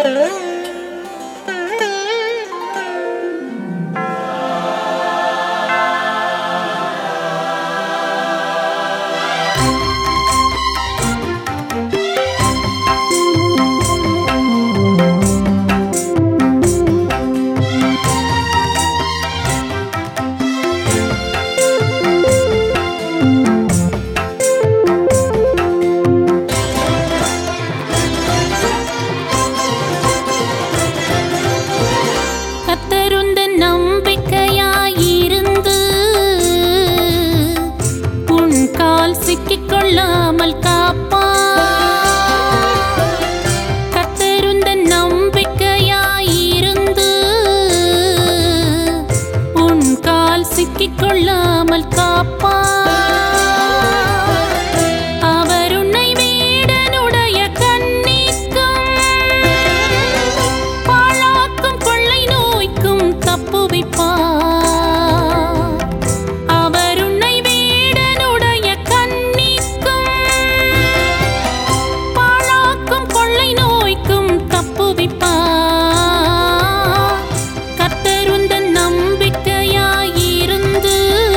கத்தருந்த நம்பிக்கையாயிருந்து உன் கால் சிக்கிக் கொள்ளாமல் காப்பா கத்தருந்த நம்பிக்கையாயிருந்து உன் கால் சிக்கிக் கொள்ளாமல் காப்பா அவர் உன்னை வேடனுடைய கண்ணிக்கும் பாழாக்கும் கொள்ளை நோய்க்கும் தப்புவிப்பார் அவர் உன்னை வேடனுடைய கண்ணிக்கும் பாழாக்கும் கொள்ளை நோய்க்கும் தப்புவிப்பார் கத்தருந்த நம்பிக்கையாயிருந்து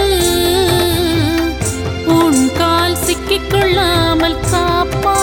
உன் கால் சிக்கிக் கொள்ளாமல் காப்பா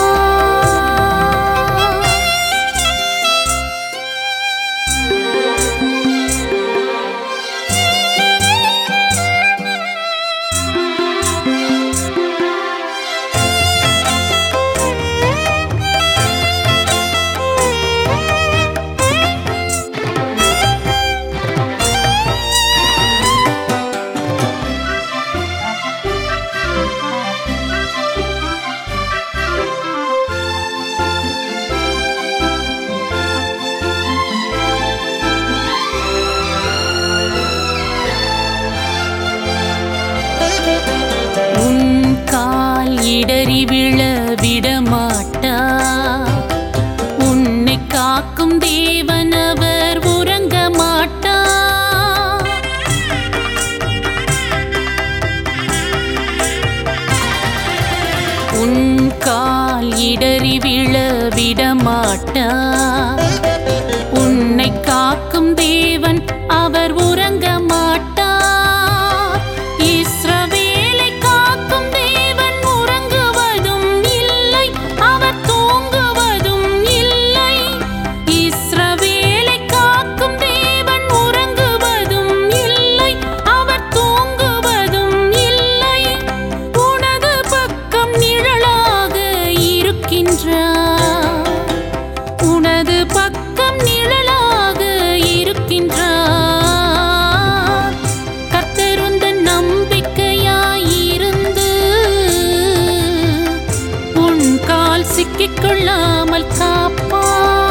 உன் கால் இடறி விழ விடமாட்டா உன்னை காக்கும் தேவன் அவர் உறங்க மாட்டா உன் கால் இடறி விழ விடமாட்டா உன்னை காக்கும் தேவன் அவர் உறங்க மாட்டார் இஸ்ரவேலை காக்கும் தேவன் உறங்குவதும் இல்லை அவர் தூங்குவதும் இல்லை இஸ்ரவேலை காக்கும் தேவன் உறங்குவதும் இல்லை அவர் தூங்குவதும் இல்லை உனது பக்கம் நிழலாக இருக்கின்றார் உனது பக்கம் நிழலாக இருக்கின்றார் கத்தருந்த நம்பிக்கையாயிருந்து உன் கால் சிக்கிக் கொள்ளாமல் காப்பா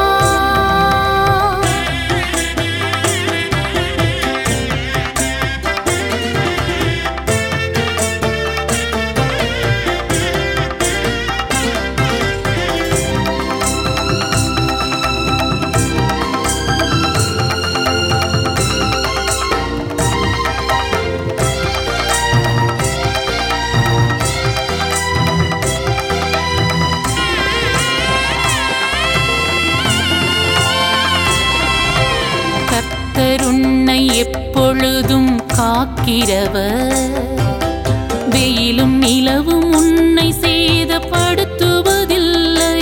கர்த்தர் உன்னை எப்பொழுதும் காக்கிறவர் வெயிலும் நிலவும் உன்னை சேதப்படுத்துவதில்லை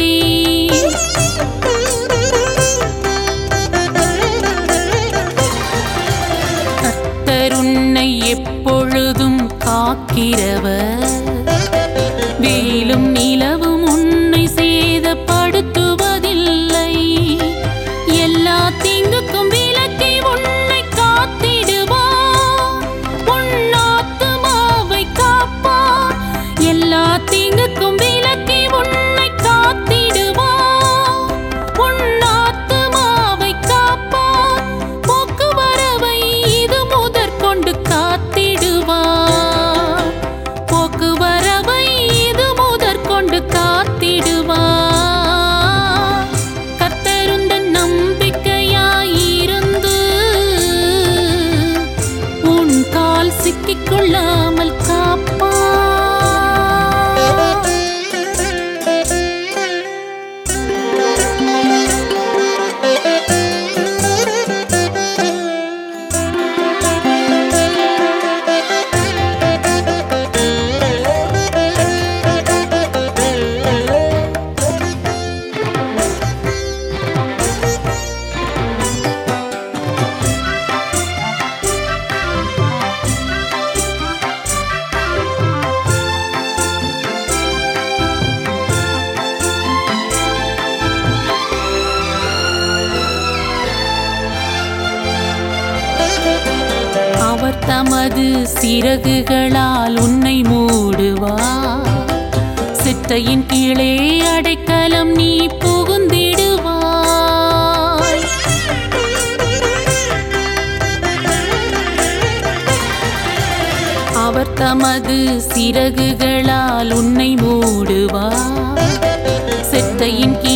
கர்த்தர் உன்னை எப்பொழுதும் காக்கிறவர் வெயிலும் நிலவும் உன்னை சேதப்படுத்துவதில்லை எல்லா தீங்குக்கும் விலக்கி உன்னை காத்திடுவார் உன் ஆத்துமாவை காப்பார் எல்லா தீங்குக்கும் விலக்கி தமது சிறகுகளால் உன்னை மூடுவார் சிட்டையின் கீழே அடைக்கலம் நீ புகுந்திடுவாய் அவர் தமது சிறகுகளால் உன்னை மூடுவார் செட்டையின் கீழே